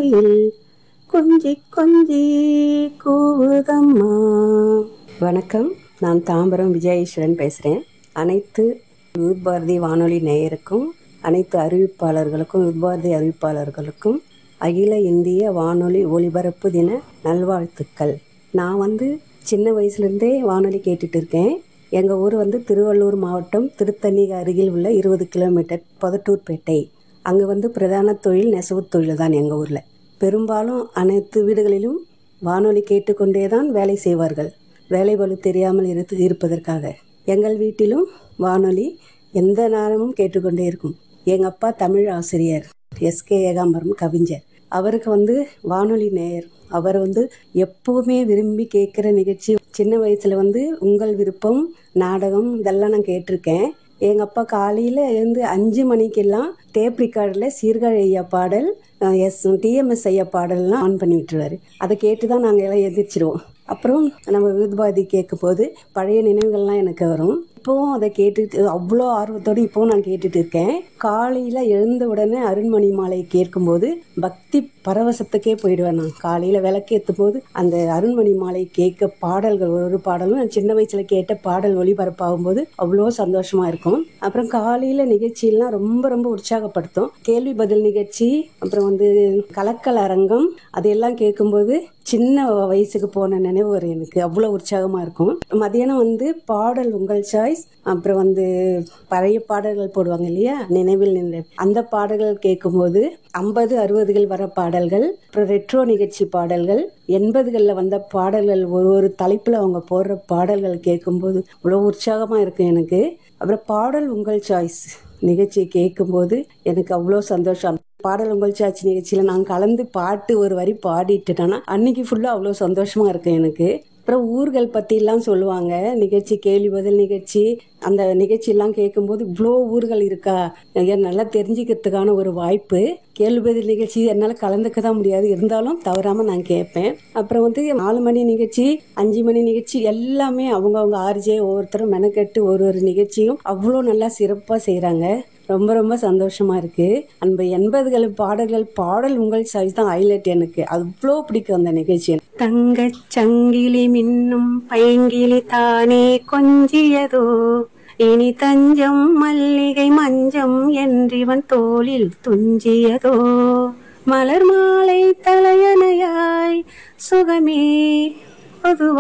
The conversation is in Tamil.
குயில் கொஞ்சி கொஞ்சி கூவுதம்மா வணக்கம் நான் தாம்பரம் விஜயேஸ்வரன் பேசுகிறேன் அனைத்து யூத் பாரதி வானொலி நேயருக்கும் அனைத்து அறிவிப்பாளர்களுக்கும் யூத் பாரதி அறிவிப்பாளர்களுக்கும் அகில இந்திய வானொலி ஒலிபரப்பு தின நல்வாழ்த்துக்கள் நான் வந்து சின்ன வயசுலேருந்தே வானொலி கேட்டுட்டு இருக்கேன் எங்கள் ஊர் வந்து திருவள்ளூர் மாவட்டம் திருத்தணி அருகில் உள்ள இருபது கிலோமீட்டர் பொதட்டூர்பேட்டை அங்கே வந்து பிரதான தொழில் நெசவு தொழில் தான் எங்கள் ஊரில் பெரும்பாலும் அனைத்து வீடுகளிலும் வானொலி கேட்டுக்கொண்டே தான் வேலை செய்வார்கள் வேலை பளு தெரியாமல் இருந்து இருப்பதற்காக எங்கள் வீட்டிலும் வானொலி எந்த நேரமும் கேட்டுக்கொண்டே இருக்கும் எங்கள் அப்பா தமிழ் ஆசிரியர் எஸ்கே ஏகாம்பரம் கவிஞர் அவருக்கு வந்து வானொலி நேயர் அவர் வந்து எப்பவுமே விரும்பி கேட்குற நிகழ்ச்சி சின்ன வயசுல வந்து உங்கள் விருப்பம் நாடகம் இதெல்லாம் நான் கேட்டிருக்கேன் எங்கள் அப்பா காலையில் எழுந்து அஞ்சு மணிக்கெல்லாம் டேப் ரிகார்டில் சீர்காழி ஐயா பாடல் அஹ், எஸ் டிஎம்எஸ் ஐயா பாடல்லாம் ஆன் பண்ணி விட்டுருவாரு அதை கேட்டு தான் நாங்கள் எல்லாம் எந்திரிச்சிருவோம் அப்புறம் நம்ம விருதுபாதி கேட்கும் போது பழைய நினைவுகள்லாம் எனக்கு வரும் இப்போவும் அதை கேட்டுட்டு அவ்வளோ ஆர்வத்தோடு இப்போவும் நான் கேட்டுட்டு இருக்கேன் காலையில் எழுந்த உடனே அருண்மணி மாலை கேட்கும்போது பக்தி பரவசத்துக்கே போயிடுவேன் நான் காலையில் விளக்கேற்றும் போது அந்த அருண்மணி மாலை கேட்க பாடல்கள் ஒரு ஒரு பாடலும் நான் சின்ன வயசில் கேட்ட பாடல் ஒளிபரப்பாகும் போது அவ்வளோ சந்தோஷமாக இருக்கும் அப்புறம் காலையில் நிகழ்ச்சியெல்லாம் ரொம்ப ரொம்ப உற்சாகப்படுத்தும் கேள்வி பதில் நிகழ்ச்சி அப்புறம் வந்து கலக்கல் அரங்கம் அதையெல்லாம் கேட்கும்போது சின்ன வயசுக்கு போன நினைவு வரும் எனக்கு அவ்வளோ உற்சாகமாக இருக்கும் மதியானம் வந்து பாடல் உங்கள் சாய்ஸ் அப்புறம் வந்து பழைய பாடல்கள் போடுவாங்க இல்லையா நினைவில் நின்ற அந்த பாடல்கள் கேட்கும்போது ஐம்பது அறுபதுகள் வர பாடல்கள் அப்புறம் ரெட்ரோ நிகழ்ச்சி பாடல்கள் எண்பதுகளில் வந்த பாடல்கள் ஒரு ஒரு தலைப்பில் அவங்க போடுற பாடல்கள் கேட்கும்போது அவ்வளோ உற்சாகமாக இருக்கும் எனக்கு அப்புறம் பாடல் உங்கள் சாய்ஸ் நிகழ்ச்சியை கேட்கும்போது எனக்கு அவ்வளோ சந்தோஷம் பாடல் உங்கள் சாட்சி நிகழ்ச்சியில் நான் கலந்து பாட்டு ஒரு வரி பாடிட்டுட்டேன்னா அன்னைக்கு ஃபுல்லாக அவ்வளோ சந்தோஷமாக இருக்கும் எனக்கு அப்புறம் ஊர்கள் பற்றிலாம் சொல்லுவாங்க நிகழ்ச்சி கேள்வி பதில் நிகழ்ச்சி அந்த நிகழ்ச்சியெல்லாம் கேட்கும்போது இவ்வளோ ஊர்கள் இருக்கா ஏன் நல்லா தெரிஞ்சுக்கிறதுக்கான ஒரு வாய்ப்பு கேள்வி பதில் நிகழ்ச்சி என்னால் கலந்துக்க தான் முடியாது இருந்தாலும் தவறாமல் நான் கேட்பேன் அப்புறம் வந்து நாலு மணி நிகழ்ச்சி அஞ்சு மணி நிகழ்ச்சி எல்லாமே அவங்கவுங்க ஆர்ஜே ஒவ்வொருத்தரும் மெனக்கெட்டு ஒரு ஒரு நிகழ்ச்சியும் அவ்வளோ நல்லா சிறப்பாக செய்கிறாங்க ரொம்ப ரொம்ப சந்தோஷமா இருக்கு அந்த எண்பதுகள் பாடல்கள் பாடல் உங்கள் சாய்ஸ் தான் ஹைலைட் எனக்கு அவ்வளோ பிடிக்கும் அந்த நிகழ்ச்சி தங்கச் சங்கிலி மின்னும் பைங்கிலி தானே கொஞ்சியதோ இனி தஞ்சம் மல்லிகை மஞ்சம் என்றிவன் தோளில் துஞ்சியதோ மலர் மாலை தலையணையாய் சுகமே பொதுவா